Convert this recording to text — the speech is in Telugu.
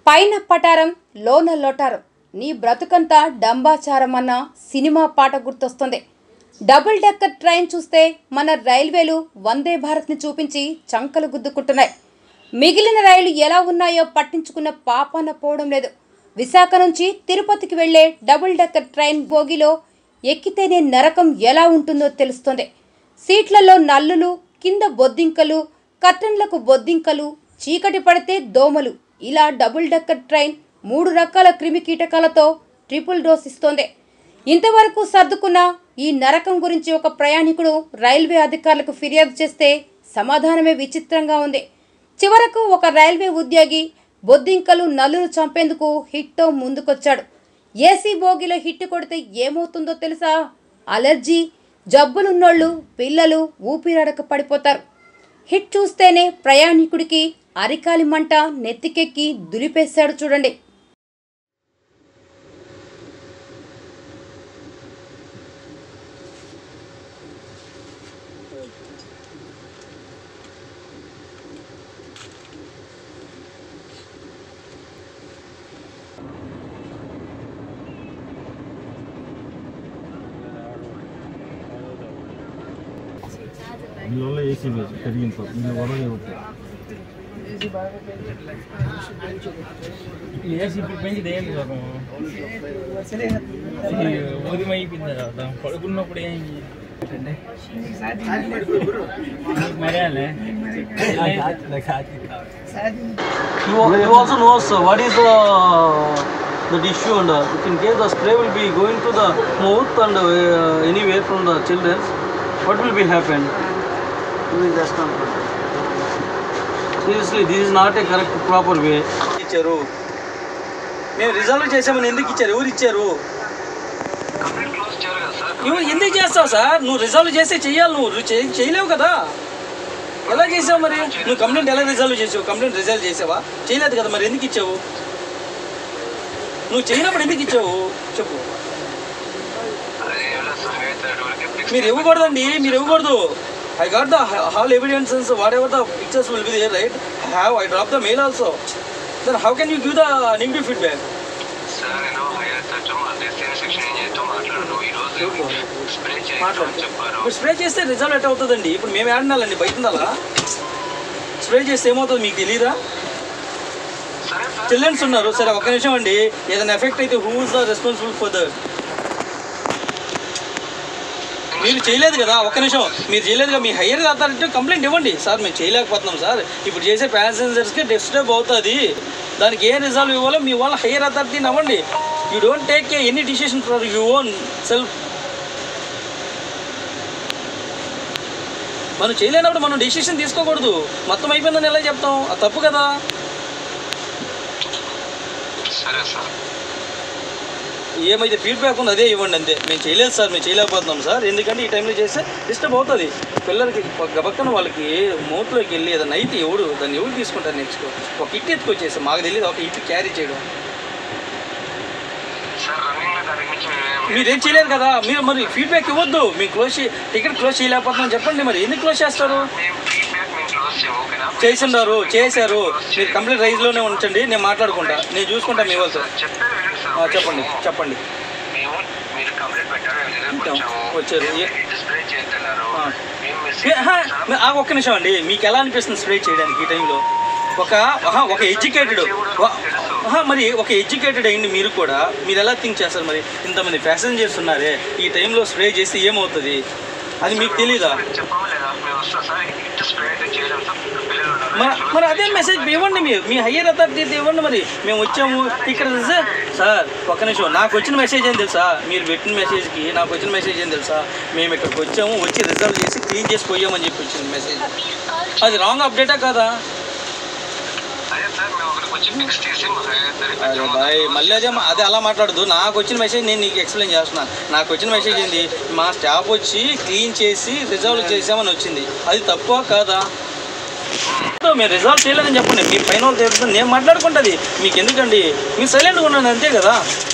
పైన పటారం లోన లోటారం నీ బ్రతుకంతా డంబాచారం అన్న సినిమా పాట గుర్తొస్తుంది డబుల్ డెక్కర్ ట్రైన్ చూస్తే మన రైల్వేలు వందే భారత్ని చూపించి చంకలు గుద్దుకుంటున్నాయి మిగిలిన రైళ్లు ఎలా ఉన్నాయో పట్టించుకున్న పాపాన పోవడం లేదు విశాఖ నుంచి తిరుపతికి వెళ్లే డబుల్ డెక్కర్ ట్రైన్ బోగిలో ఎక్కితేనే నరకం ఎలా ఉంటుందో తెలుస్తుంది సీట్లలో నల్లులు కింద బొద్దింకలు కర్టన్లకు బొద్దింకలు చీకటి పడితే దోమలు ఇలా డబుల్ డెక్కర్ ట్రైన్ మూడు రకాల క్రిమి కీటకాలతో ట్రిపుల్ డోస్ ఇస్తోంది ఇంతవరకు సర్దుకున్న ఈ నరకం గురించి ఒక ప్రయాణికుడు రైల్వే అధికారులకు ఫిర్యాదు చేస్తే సమాధానమే విచిత్రంగా ఉంది చివరకు ఒక రైల్వే ఉద్యోగి బొద్దింకలు నల్లులు చంపేందుకు హిట్తో ముందుకొచ్చాడు ఏసీ బోగిలో హిట్ కొడితే ఏమవుతుందో తెలుసా అలర్జీ జబ్బులున్నోళ్ళు పిల్లలు ఊపిరాడక పడిపోతారు హిట్ చూస్తేనే ప్రయాణికుడికి అరికాలి మంట నెత్తికెక్కి దులిపేశాడు చూడండి దీనివల్ల ఏసీ పెరిగింది సార్ దీని వల్ల అవుతుంది ఏసీ ఇప్పుడు పెంచితే ఏంటి పాపం ఉదయం అయిపోయింది తర్వాత పడుకున్నప్పుడు ఏం మర్యాలే You, you also know sir, what is the the issue and uh, if in case the spray will be going to the mouth and uh, anywhere from the children, what will be happen? Seriously, this is not a correct proper way. ఇచ్చారు మేము రిజల్వ్ చేసామని ఎందుకు ఇచ్చారు ఎవరు ఇచ్చారు నువ్వు ఎందుకు చేస్తావు సార్ నువ్వు రిజల్వ్ చేస్తే చెయ్యాలి నువ్వు నువ్వు చేయ- చేయలేవు కదా ఎలా చేసావు మరి నువ్వు కంప్లైంట్ ఎలా రిజల్వ్ చేసావు కంప్లైంట్ రిజల్వ్ చేసావా చేయలేదు కదా మరి ఎందుకు ఇచ్చావు నువ్వు చేయనప్పుడు ఎందుకు ఇచ్చావు చెప్పు మీరు ఇవ్వకూడదండి మీరు ఇవ్వకూడదు I got the whole evidences whatever the pictures will be there right have I drop the mail also then how can you give the negative feedback sir నేను హైయర్ తరచు అదే సేమ్ సెక్షన్ ఇంజనీర్తో మాట్లాడాను ఈ రోజు స్ప్రే చేయమని చెప్పారు ఇప్పుడు స్ప్రే చేస్తే రిజల్ట్ ఎట్ అవుతుందండి ఇప్పుడు మేము ఆడినాలండి బయట ఉండాలా స్ప్రే చేస్తే ఏమవుతుంది మీకు తెలియదా సరే సార్ చిల్డ్రన్స్ ఉన్నారు సరే ఒక్క నిమిషం అండి ఏదైనా ఎఫెక్ట్ అయితే who is the responsible for that మీరు చేయలేదు కదా ఒక్క నిమిషం మీరు చేయలేదు కదా మీ హైయర్ అథారిటీ కంప్లైంట్ ఇవ్వండి సార్ మేము చేయలేకపోతున్నాం సార్ ఇప్పుడు చేసే ప్యాసింజర్స్కి డిస్టర్బ్ అవుతుంది దానికి ఏ రిజల్వ్ ఇవ్వాలో మీ వాళ్ళ హైయర్ అథారిటీని అవ్వండి you don't take any decision for you own self మనం చేయలేనప్పుడు మనం డిసిషన్ తీసుకోకూడదు మొత్తం అయిపోయిందని ఎలా చెప్తాం అది తప్పు కదా సరే సార్ ఏమైతే ఫీడ్బ్యాక్ ఉందో అదే ఇవ్వండి అంతే మేము చేయలేదు సార్ మేము చేయలేకపోతున్నాం సార్ ఎందుకంటే ఈ టైంలో చేస్తే డిస్టర్బ్ అవుతుంది పిల్లలకి గబక్కన వాళ్ళకి మౌత్లోకి వెళ్ళి ఏదైనా అయితే ఎవడు దాన్ని ఎవరు తీసుకుంటారు నెక్స్ట్ ఒక ఇట్ ఎత్తుకొచ్చేసి మాకు తెలియదు ఒక ఇట్ క్యారీ చేయడం సార్ రన్నింగ్ లో దాని గురించి మేము మీరేం చేయలేరు కదా మీరు మరి ఫీడ్బ్యాక్ ఇవ్వద్దు మేము క్లోజ్ చే టికెట్ క్లోజ్ చేయలేకపోతున్నాం చెప్పండి మరి ఎందుకు క్లోజ్ చేస్తారు మేము ఫీడ్బ్యాక్ మేము క్లోజ్ చేయము ఓకేనా చేసిండారు చేశారు మీరు కంప్లీట్ రైజ్లోనే ఉంచండి నేను మాట్లాడుకుంటా నేను చూసుకుంటా మీ వాళ్ళతో చెప్పారు వినండి సార్ ఆ, చెప్పండి చెప్పండి మేము మీరు కంప్లీట్ పెట్టారు ఇంజనీర్ ఉంటాం. వచ్చాము వచ్చారు. ఏ- ఇటు స్ప్రే చేస్తున్నారు ఆ. మేము మిస్ ఏ, ఆహా, ఆ, ఒక్క నిమిషం అండి మీకు ఎలా అనిపిస్తుంది స్ప్రే చేయడానికి ఈ టైంలో ఒక ఆహా, ఒక ఎడ్యుకేటెడ్ మరి ఒక ఎడ్యుకేటెడ్ అయింది మీరు కూడా మీరు ఎలా థింక్ చేస్తారు మరి ఇంతమంది ప్యాసింజర్స్ ఉన్నారే ఈ టైంలో స్ప్రే చేస్తే ఏమవుతుంది అది మీకు తెలీదా చెప్పాము లేదా మేము వస్తాం సార్ ఇటు స్ప్రే అయితే చేయలేము సార్ పిల్లలు ఉన్నారు మరి మరి అదే మెసేజ్ ఇవ్వండి మీరు మీ హయ్యర్ అథారిటీ ఇవ్వండి మరి మేము వచ్చాము ఇక్కడ సార్ సార్ ఒక్క నిమిషం నాకు వచ్చిన మెసేజ్ ఏం తెలుసా మీరు పెట్టిన మెసేజ్కి నాకు వచ్చిన మెసేజ్ ఏం తెలుసా మేము ఇక్కడికి వచ్చాము వచ్చి రిజల్ట్ చేసి క్లీన్ చేసి పోయామని చెప్పి వచ్చింది మెసేజ్ అది రాంగ్ అప్డేటా కాదా అదే సార్ మేము అక్కడికి వచ్చి ఫిక్స్ చేసి మా హైయర్ అరే బాయ్ మళ్ళీ అదే మా- అదే అలా మాట్లాడదు నాకు వచ్చిన మెసేజ్ నేను నీకు ఎక్స్ప్లెయిన్ చేస్తున్నాను నాకు వచ్చిన మెసేజ్ ఏంది మా స్టాఫ్ వచ్చి క్లీన్ చేసి రిజల్వ్ చేసామని వచ్చింది అది తక్కువ కాదా మీరు రిజల్వ్ చేయలేదని చెప్పండి మీ పైన వాళ్ళు తెలుస్తుంది నేను మాట్లాడుకుంటుంది మీకు ఎందుకండి మీరు సైలెంట్గా ఉన్నాను అంతే కదా